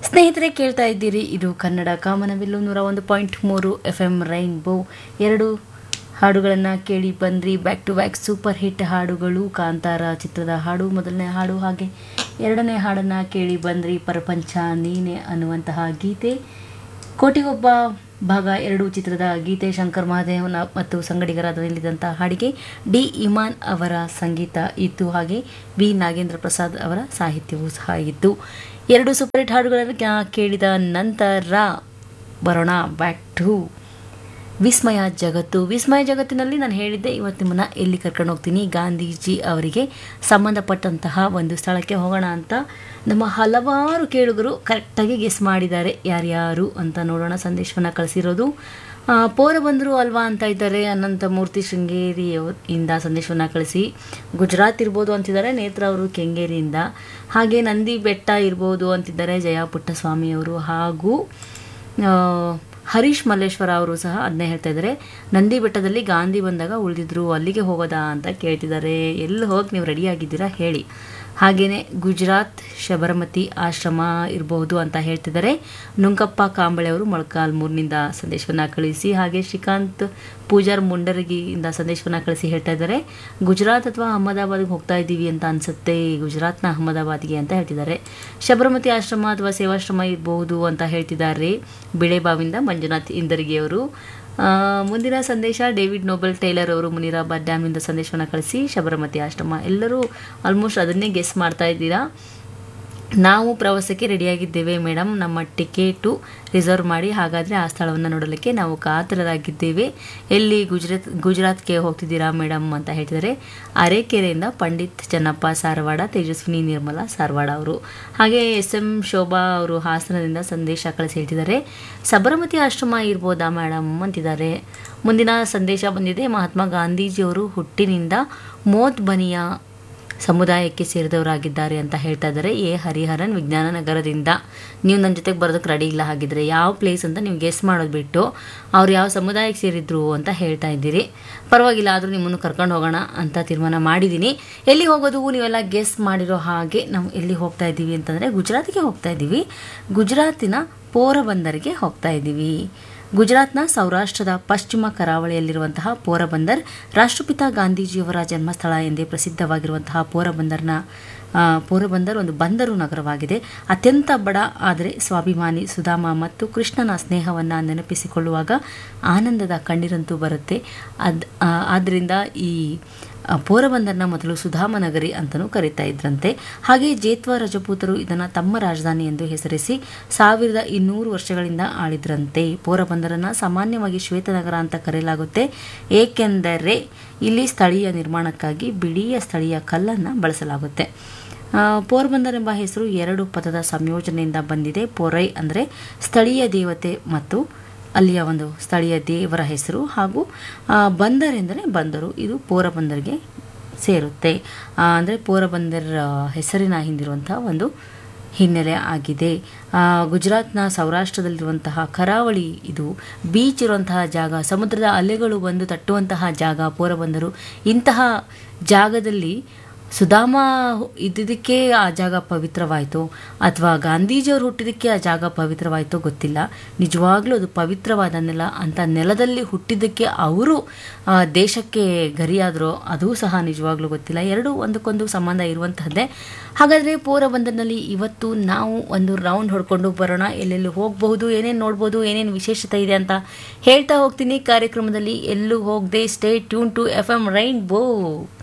ಸ್ನೇಹಿತರೆ ಕೇಳ್ತಾ ಇದ್ದೀರಿ ಇದು ಕನ್ನಡ ಕಾಮನಬಿಲ್ಲು ನೂರ ಒಂದು ಪಾಯಿಂಟ್ ಮೂರು ಎಫ್ ಎಂ ರೈನ್ಬೋ ಎರಡು ಹಾಡುಗಳನ್ನು ಕೇಳಿ ಬಂದ್ರಿ back to back super hit ಹಾಡುಗಳು ಕಾಂತಾರ ಚಿತ್ರದ ಹಾಡು ಮೊದಲನೇ ಹಾಡು ಹಾಗೆ ಎರಡನೇ ಹಾಡನ್ನು ಕೇಳಿ ಬಂದ್ರಿ ಪ್ರಪಂಚ ನೀನೆ ಅನ್ನುವಂತಹ ಗೀತೆ ಕೋಟಿಗೊಬ್ಬ ಭಾಗ ಎರಡು ಚಿತ್ರದ ಗೀತೆ ಶಂಕರ್ ಮಹಾದೇವನ ಮತ್ತು ಸಂಗಡಿಗರಾದ ನಿಲ್ಲಿದಂಥ ಹಾಡಿಗೆ ಡಿ ಇಮಾನ್ ಅವರ ಸಂಗೀತ ಇತ್ತು ಹಾಗೆ ವಿ ನಾಗೇಂದ್ರ ಪ್ರಸಾದ್ ಅವರ ಸಾಹಿತ್ಯವೂ ಸಹ ಇತ್ತು ಎರಡು ಸೂಪರ್ ಹಿಟ್ ಹಾಡುಗಳನ್ನು ಕ್ಯಾ- ಕೇಳಿದ ನಂತರ ಬರೋಣ ಬ್ಯಾಕ್ ಟು ವಿಸ್ಮಯ ಜಗತ್ತು ವಿಸ್ಮಯ ಜಗತ್ತಿನಲ್ಲಿ ನಾನು ಹೇಳಿದ್ದೆ ಇವತ್ತು ನಿಮ್ಮನ್ನ ಎಲ್ಲಿ ಕರ್ಕೊಂಡು ಹೋಗ್ತೀನಿ ಗಾಂಧೀಜಿ ಅವರಿಗೆ ಸಂಬಂಧಪಟ್ಟಂತಹ ಒಂದು ಸ್ಥಳಕ್ಕೆ ಹೋಗೋಣ ಅಂತ ನಮ್ಮ ಹಲವಾರು ಕೇಳುಗರು ಕರೆಕ್ಟಾಗಿ ಗೆಸ್ ಮಾಡಿದ್ದಾರೆ ಯಾರ್ಯಾರು ಅಂತ ನೋಡೋಣ ಸಂದೇಶವನ್ನು ಕಳಿಸಿರೋದು ಆ, ಪೋರಬಂದರು ಅಲ್ವಾ ಅಂತ ಇದ್ದಾರೆ ಅನಂತಮೂರ್ತಿ ಶೃಂಗೇರಿ ಅವ್ರ- ಇಂದ ಸಂದೇಶವನ್ನು ಕಳಿಸಿ ಗುಜರಾತ್ ಇರ್ಬೋದು ಅಂತಿದ್ದಾರೆ ನೇತ್ರ ಅವರು ಕೆಂಗೇರಿಯಿಂದ ಹಾಗೆ ನಂದಿ ಬೆಟ್ಟ ಇರ್ಬೋದು ಅಂತಿದ್ದಾರೆ ಜಯ ಪುಟ್ಟಸ್ವಾಮಿ ಅವರು ಹಾಗೂ ಆ, ಹರೀಶ್ ಮಲ್ಲೇಶ್ವರ ಅವರು ಸಹ ಅದನ್ನೇ ಹೇಳ್ತಾ ಇದ್ದಾರೆ ನಂದಿ ಬೆಟ್ಟದಲ್ಲಿ ಗಾಂಧಿ ಬಂದಾಗ ಉಳಿದಿದ್ರು ಅಲ್ಲಿಗೆ ಹೋಗೋದಾ ಅಂತ ಕೇಳ್ತಿದ್ದಾರೆ ಎಲ್ಲಿ ಹೋಗಿ ನೀವು ರೆಡಿ ಆಗಿದ್ದೀರಾ ಹೇಳಿ ಹಾಗೆಯೇ ಗುಜರಾತ್ ಶಬರಮತಿ ಆಶ್ರಮ ಇರಬಹುದು ಅಂತ ಹೇಳ್ತಿದ್ದಾರೆ ನುಂಕಪ್ಪ ಕಾಂಬಳೆ ಅವರು ಮೊಳಕಾಲ್ಮೂರಿನಿಂದ ಸಂದೇಶವನ್ನು ಕಳಿಸಿ ಹಾಗೆ ಶ್ರೀಕಾಂತ್ ಪೂಜಾರ್ ಮುಂಡರಗಿಯಿಂದ ಸಂದೇಶವನ್ನು ಕಳಿಸಿ ಹೇಳ್ತಾ ಇದ್ದಾರೆ ಗುಜರಾತ್ ಅಥವಾ ಅಹಮದಾಬಾದ್ಗೆ ಹೋಗ್ತಾ ಇದ್ದೀವಿ ಅಂತ ಅನ್ಸುತ್ತೆ ಗುಜರಾತ್ನ ಅಹಮದಾಬಾದ್ಗೆ ಅಂತ ಹೇಳ್ತಿದ್ದಾರೆ ಶಬರಮತಿ ಆಶ್ರಮ ಅಥವಾ ಸೇವಾಶ್ರಮ ಇರಬಹುದು ಅಂತ ಹೇಳ್ತಿದ್ದಾರೆ ಬಿಳೆಬಾವಿಂದ ಮಂಜುನಾಥ್ ಇಂದರ್ಗಿ ಅವರು ಆ, ಮುಂದಿನ ಸಂದೇಶ ಡೇವಿಡ್ ನೋಬೆಲ್ ಟೈಲರ್ ಅವರು ಮುನಿರಾಬಾದ್ ಡ್ಯಾಮಿಂದ ಸಂದೇಶವನ್ನು ಕಳಿಸಿ ಶಬರಮತಿ ಆಶ್ರಮ ಎಲ್ಲರೂ ಆಲ್ಮೋಸ್ಟ್ ಅದನ್ನೇ ಗೆಸ್ ಮಾಡ್ತಾ ಇದ್ದೀರಾ ನಾವು ಪ್ರವಾಸಕ್ಕೆ ರೆಡಿಯಾಗಿದ್ದೇವೆ ಮೇಡಮ್ ನಮ್ಮ ಟಿಕೆಟು ರಿಸರ್ವ್ ಮಾಡಿ ಹಾಗಾದರೆ ಆ ಸ್ಥಳವನ್ನು ನೋಡಲಿಕ್ಕೆ ನಾವು ಕಾತರರಾಗಿದ್ದೇವೆ ಎಲ್ಲಿ ಗುಜರಾತ್ ಗುಜರಾತ್ಗೆ ಹೋಗ್ತಿದ್ದೀರಾ ಮೇಡಮ್ ಅಂತ ಹೇಳ್ತಿದ್ದಾರೆ ಅರೆಕೆರೆಯಿಂದ ಪಂಡಿತ್ ಚೆನ್ನಪ್ಪ ಸಾರವಾಡ ತೇಜಸ್ವಿನಿ ನಿರ್ಮಲಾ ಸಾರವಾಡ ಅವರು ಹಾಗೆ ಎಸ್ ಎಂ ಶೋಭಾ ಅವರು ಹಾಸನದಿಂದ ಸಂದೇಶ ಕಳಿಸಿ ಹೇಳ್ತಿದ್ದಾರೆ ಸಬರಮತಿ ಆಶ್ರಮ ಇರ್ಬೋದಾ ಮೇಡಮ್ ಅಂತಿದ್ದಾರೆ ಮುಂದಿನ ಸಂದೇಶ ಬಂದಿದೆ ಮಹಾತ್ಮ ಗಾಂಧೀಜಿಯವರು ಹುಟ್ಟಿನಿಂದ ಮೋತ್ ಬನಿಯಾ ಸಮುದಾಯಕ್ಕೆ ಸೇರಿದವರಾಗಿದ್ದಾರೆ ಅಂತ ಹೇಳ್ತಾ ಇದ್ದಾರೆ ಎ ಹರಿಹರನ್ ವಿಜ್ಞಾನ ನಗರದಿಂದ ನೀವು ನನ್ನ ಜೊತೆಗೆ ಬರೋದಕ್ಕೆ ರೆಡಿ ಇಲ್ಲ ಹಾಗಿದ್ರೆ ಯಾವ ಪ್ಲೇಸ್ ಅಂತ ನೀವು ಗೆಸ್ ಮಾಡೋದು ಬಿಟ್ಟು ಅವ್ರು ಯಾವ ಸಮುದಾಯಕ್ಕೆ ಸೇರಿದ್ರು ಅಂತ ಹೇಳ್ತಾ ಇದ್ದೀರಿ ಪರವಾಗಿಲ್ಲ ಆದರೂ ನಿಮ್ಮನ್ನು ಕರ್ಕೊಂಡು ಹೋಗೋಣ ಅಂತ ತೀರ್ಮಾನ ಮಾಡಿದ್ದೀನಿ ಎಲ್ಲಿ ಹೋಗೋದು ನೀವೆಲ್ಲ ಗೆಸ್ ಮಾಡಿರೋ ಹಾಗೆ ನಾವು ಎಲ್ಲಿ ಹೋಗ್ತಾ ಇದ್ದೀವಿ ಅಂತಂದರೆ ಗುಜರಾತ್ಗೆ ಹೋಗ್ತಾ ಇದ್ದೀವಿ ಗುಜರಾತಿನ ಪೋರಬಂದರ್ಗೆ ಹೋಗ್ತಾ ಇದ್ದೀವಿ ಗುಜರಾತ್ನ ಸೌರಾಷ್ಟ್ರದ ಪಶ್ಚಿಮ ಕರಾವಳಿಯಲ್ಲಿರುವಂತಹ ಪೋರಬಂದರ್ ರಾಷ್ಟ್ರಪಿತ ಗಾಂಧೀಜಿಯವರ ಜನ್ಮಸ್ಥಳ ಎಂದೇ ಪ್ರಸಿದ್ಧವಾಗಿರುವಂತಹ ಪೋರಬಂದರ್ನ ಆ, ಪೋರಬಂದರ್ ಒಂದು ಬಂದರು ನಗರವಾಗಿದೆ ಅತ್ಯಂತ ಬಡ ಆದರೆ ಸ್ವಾಭಿಮಾನಿ ಸುಧಾಮ ಮತ್ತು ಕೃಷ್ಣನ ಸ್ನೇಹವನ್ನು ನೆನಪಿಸಿಕೊಳ್ಳುವಾಗ ಆನಂದದ ಕಣ್ಣೀರಂತೂ ಬರುತ್ತೆ ಅದ್ ಆ, ಆದ್ದರಿಂದ ಈ ಆ, ಪೋರಬಂದರ್ನ ಮೊದಲು ಸುಧಾಮ ನಗರಿ ಅಂತಲೂ ಕರೀತಾ ಇದ್ರಂತೆ ಹಾಗೆ ಜೇತ್ವ ರಜಪೂತರು ಇದನ್ನು ತಮ್ಮ ರಾಜಧಾನಿ ಎಂದು ಹೆಸರಿಸಿ ಸಾವಿರದ ಇನ್ನೂರು ವರ್ಷಗಳಿಂದ ಆಳಿದ್ರಂತೆ ಪೋರಬಂದರನ್ನು ಸಾಮಾನ್ಯವಾಗಿ ಶ್ವೇತನಗರ ಅಂತ ಕರೆಯಲಾಗುತ್ತೆ ಏಕೆಂದರೆ ಇಲ್ಲಿ ಸ್ಥಳೀಯ ನಿರ್ಮಾಣಕ್ಕಾಗಿ ಬಿಳಿಯ ಸ್ಥಳೀಯ ಕಲ್ಲನ್ನು ಬಳಸಲಾಗುತ್ತೆ ಆ, ಪೋರ್ಬಂದರ್ ಎಂಬ ಹೆಸರು ಎರಡು ಪದದ ಸಂಯೋಜನೆಯಿಂದ ಬಂದಿದೆ ಪೊರೈ ಅಂದರೆ ಸ್ಥಳೀಯ ದೇವತೆ ಮತ್ತು ಅಲ್ಲಿಯ ಒಂದು ಸ್ಥಳೀಯ ದೇವರ ಹೆಸರು ಹಾಗೂ ಆ, ಬಂದರ್ ಎಂದರೆ ಬಂದರು ಇದು ಪೋರಬಂದರ್ಗೆ ಸೇರುತ್ತೆ ಅಂದರೆ ಪೋರಬಂದರ್ ಆ, ಹೆಸರಿನ ಹಿಂದಿರುವಂಥ ಒಂದು ಹಿನ್ನೆಲೆ ಆಗಿದೆ ಆ, ಗುಜರಾತ್ನ ಸೌರಾಷ್ಟ್ರದಲ್ಲಿರುವಂತಹ ಕರಾವಳಿ ಇದು ಬೀಚ್ ಇರುವಂತಹ ಜಾಗ ಸಮುದ್ರದ ಅಲೆಗಳು ಬಂದು ತಟ್ಟುವಂತಹ ಜಾಗ ಪೋರಬಂದರು ಇಂತಹ ಜಾಗದಲ್ಲಿ ಸುಧಾಮ ಇದ್ದಿದ್ದಕ್ಕೆ ಆ ಜಾಗ ಪವಿತ್ರವಾಯಿತು ಅಥವಾ ಗಾಂಧೀಜಿಯವರು ಹುಟ್ಟಿದ್ದಕ್ಕೆ ಆ ಜಾಗ ಪವಿತ್ರವಾಯಿತೋ ಗೊತ್ತಿಲ್ಲ ನಿಜವಾಗ್ಲೂ ಅದು ಪವಿತ್ರವಾದ ನೆಲ ಅಂತ ನೆಲದಲ್ಲಿ ಹುಟ್ಟಿದ್ದಕ್ಕೆ ಅವರು ಆ, ದೇಶಕ್ಕೆ ಗರಿಯಾದರೋ ಅದೂ ಸಹ ನಿಜವಾಗ್ಲೂ ಗೊತ್ತಿಲ್ಲ ಎರಡೂ ಒಂದಕ್ಕೊಂದು ಸಂಬಂಧ ಇರುವಂತಹದ್ದೇ ಹಾಗಾದರೆ ಪೋರಬಂದರ್ನಲ್ಲಿ ಇವತ್ತು ನಾವು ಒಂದು ರೌಂಡ್ ಹೊಡ್ಕೊಂಡು ಬರೋಣ ಎಲ್ಲೆಲ್ಲಿ ಹೋಗಬಹುದು ಏನೇನು ನೋಡ್ಬೋದು ಏನೇನು ವಿಶೇಷತೆ ಇದೆ ಅಂತ ಹೇಳ್ತಾ ಹೋಗ್ತೀನಿ ಕಾರ್ಯಕ್ರಮದಲ್ಲಿ ಎಲ್ಲೂ ಹೋಗದೆ stay tune to F M rain ಬೋ